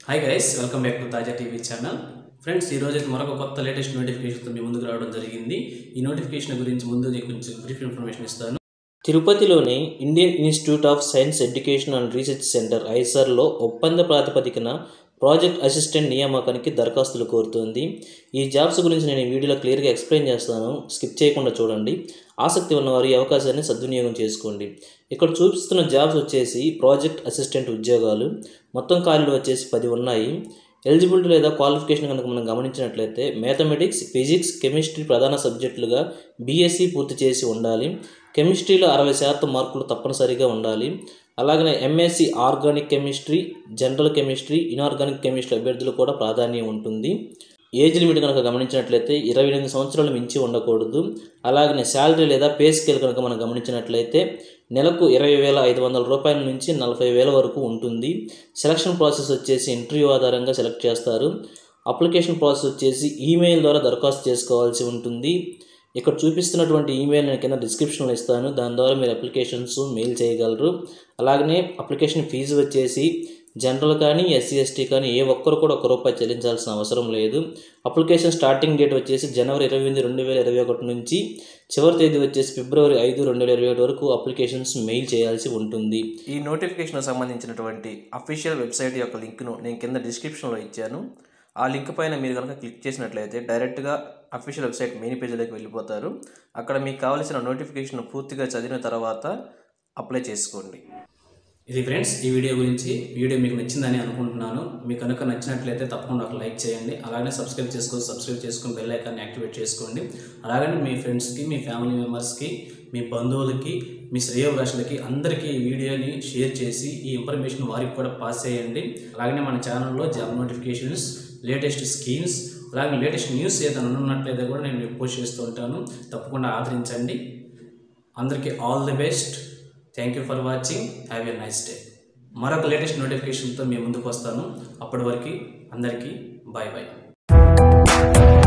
hi guys welcome back to Taaza TV channel friends ఈ రోజు అయితే మరొక కొత్త లేటెస్ట్ నోటిఫికేషన్తో మీ ముందుకు రావడం జరిగింది ఈ నోటిఫికేషన్ గురించి ముందు నేను కొంచెం బ్రీఫ్ ఇన్ఫర్మేషన్ ఇస్తాను తిరుపతిలోని Indian Institute of Science Education and Research Center ఐసర్లో ఒప్పంద ప్రాతిపదికన ప్రాజెక్ట్ అసిస్టెంట్ నియామకానికి దరఖాస్తులు కోరుతోంది ఈ జాబ్స్ గురించి నేను ఈ వీడియోలో క్లియర్గా ఎక్స్ప్లెయిన్ చేస్తాను స్కిప్ చేయకుండా చూడండి ఆసక్తి ఉన్నవారు ఈ అవకాశాన్ని సద్వినియోగం చేసుకోండి ఇక్కడ చూపిస్తున్న జాబ్స్ వచ్చేసి ప్రాజెక్ట్ అసిస్టెంట్ ఉద్యోగాలు మొత్తం ఖాళీలు వచ్చేసి పది ఉన్నాయి ఎలిజిబిలిటీ లేదా క్వాలిఫికేషన్ కనుక మనం గమనించినట్లయితే మ్యాథమెటిక్స్ ఫిజిక్స్ కెమిస్ట్రీ ప్రధాన సబ్జెక్టులుగా బీఎస్సీ పూర్తి చేసి ఉండాలి కెమిస్ట్రీలో అరవై శాతం మార్కులు తప్పనిసరిగా ఉండాలి అలాగనే MSc organic chemistry general chemistry inorganic chemistry అభ్యర్థులు కూడా ప్రాధాన్యం ఉంటుంది ఏజ్ లిమిట్ కనుక గమనించినట్లయితే ఇరవై ఎనిమిది సంవత్సరాలు మించి ఉండకూడదు అలాగనే శాలరీ లేదా పే స్కేల్ కనుక మనం గమనించినట్లయితే నెలకు ఇరవై వేల ఐదు వందల రూపాయల నుంచి నలభై వేల వరకు ఉంటుంది సెలక్షన్ ప్రాసెస్ వచ్చేసి ఇంటర్వ్యూ ఆధారంగా సెలెక్ట్ చేస్తారు అప్లికేషన్ ప్రాసెస్ వచ్చేసి ఈమెయిల్ ద్వారా దరఖాస్తు చేసుకోవాల్సి ఉంటుంది ఇక్కడ చూపిస్తున్నటువంటి ఈమెయిల్ నేను కింద డిస్క్రిప్షన్లో ఇస్తాను దాని ద్వారా మీరు అప్లికేషన్స్ మెయిల్ చేయగలరు అలాగనే అప్లికేషన్ ఫీజు వచ్చేసి జనరల్ కానీ ఎస్సీ ఎస్టీ కానీ ఏ ఒక్కరు కూడా ఒక రూపాయి చెల్లించాల్సిన అవసరం లేదు అప్లికేషన్ స్టార్టింగ్ డేట్ వచ్చేసి జనవరి ఇరవై ఎనిమిది రెండు వేల ఇరవై ఒకటి నుంచి చివరి తేదీ వచ్చేసి ఫిబ్రవరి ఐదు రెండు వేల ఇరవై ఒకటి వరకు అప్లికేషన్స్ మెయిల్ చేయాల్సి ఉంటుంది ఈ నోటిఫికేషన్ సంబంధించినటువంటి అఫీషియల్ వెబ్సైట్ యొక్క లింక్ను నేను కింద డిస్క్రిప్షన్లో ఇచ్చాను ఆ లింక్ పైన మీరు కనుక క్లిక్ చేసినట్లయితే డైరెక్ట్గా అఫీషియల్ వెబ్సైట్ మెయిన్ పేజీలోకి వెళ్ళిపోతారు అక్కడ మీకు కావాల్సిన నోటిఫికేషన్ పూర్తిగా చదివిన తర్వాత అప్లై చేసుకోండి ఇది ఫ్రెండ్స్ ఈ వీడియో గురించి వీడియో మీకు నచ్చిందని అనుకుంటున్నాను మీకు కనుక నచ్చినట్లయితే తప్పకుండా ఒక లైక్ చేయండి అలాగే సబ్స్క్రైబ్ చేసుకోవచ్చు సబ్స్క్రైబ్ చేసుకొని బెల్ ఐకాన్ని యాక్టివేట్ చేసుకోండి అలాగనే మీ ఫ్రెండ్స్కి మీ ఫ్యామిలీ మెంబర్స్కి మీ బంధువులకి మీ శ్రేయోభిలాషులకి అందరికీ ఈ వీడియోని షేర్ చేసి ఈ ఇన్ఫర్మేషన్ వారికి కూడా పాస్ చేయండి అలాగనే మన ఛానల్లో జాబ్ నోటిఫికేషన్స్ లేటెస్ట్ స్కీమ్స్ అలాగే లేటెస్ట్ న్యూస్ ఏదైనా ఉన్నట్లయితే కూడా నేను మీకు పోస్ట్ చేస్తూ ఉంటాను తప్పకుండా ఆదరించండి అందరికీ all the best thank you for watching have a nice day మరొక లేటెస్ట్ నోటిఫికేషన్తో మీ ముందుకు వస్తాను అప్పటి వరకు అందరికీ బాయ్ బాయ్